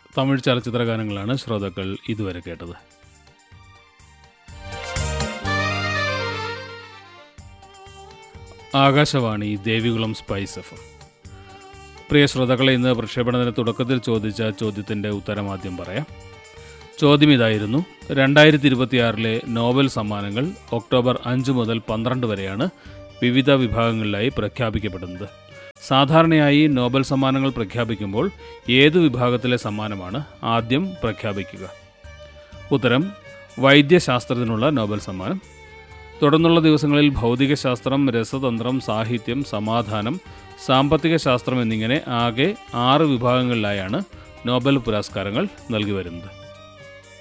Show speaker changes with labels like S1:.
S1: തമിഴ് ചലച്ചിത്ര ഗാനങ്ങളാണ് ശ്രോതാക്കൾ ഇതുവരെ കേട്ടത് Akashvani Devikulam spice F M. പ്രിയ ശ്രോതാക്കളെ ഇന്ന് പ്രക്ഷേപണത്തിന് തുടക്കത്തിൽ ചോദിച്ച ചോദ്യത്തിൻ്റെ ഉത്തരം ആദ്യം പറയാം ചോദ്യം ഇതായിരുന്നു രണ്ടായിരത്തി ഇരുപത്തിയാറിലെ നോബൽ സമ്മാനങ്ങൾ ഒക്ടോബർ അഞ്ച് മുതൽ പന്ത്രണ്ട് വരെയാണ് വിവിധ വിഭാഗങ്ങളിലായി പ്രഖ്യാപിക്കപ്പെടുന്നത് സാധാരണയായി നോബൽ സമ്മാനങ്ങൾ പ്രഖ്യാപിക്കുമ്പോൾ ഏതു വിഭാഗത്തിലെ സമ്മാനമാണ് ആദ്യം പ്രഖ്യാപിക്കുക ഉത്തരം വൈദ്യശാസ്ത്രത്തിനുള്ള നോബൽ സമ്മാനം തുടർന്നുള്ള ദിവസങ്ങളിൽ ഭൗതികശാസ്ത്രം രസതന്ത്രം സാഹിത്യം സമാധാനം സാമ്പത്തിക ശാസ്ത്രം എന്നിങ്ങനെ ആകെ ആറ് വിഭാഗങ്ങളിലായാണ് നോബൽ പുരസ്കാരങ്ങൾ നൽകി വരുന്നത്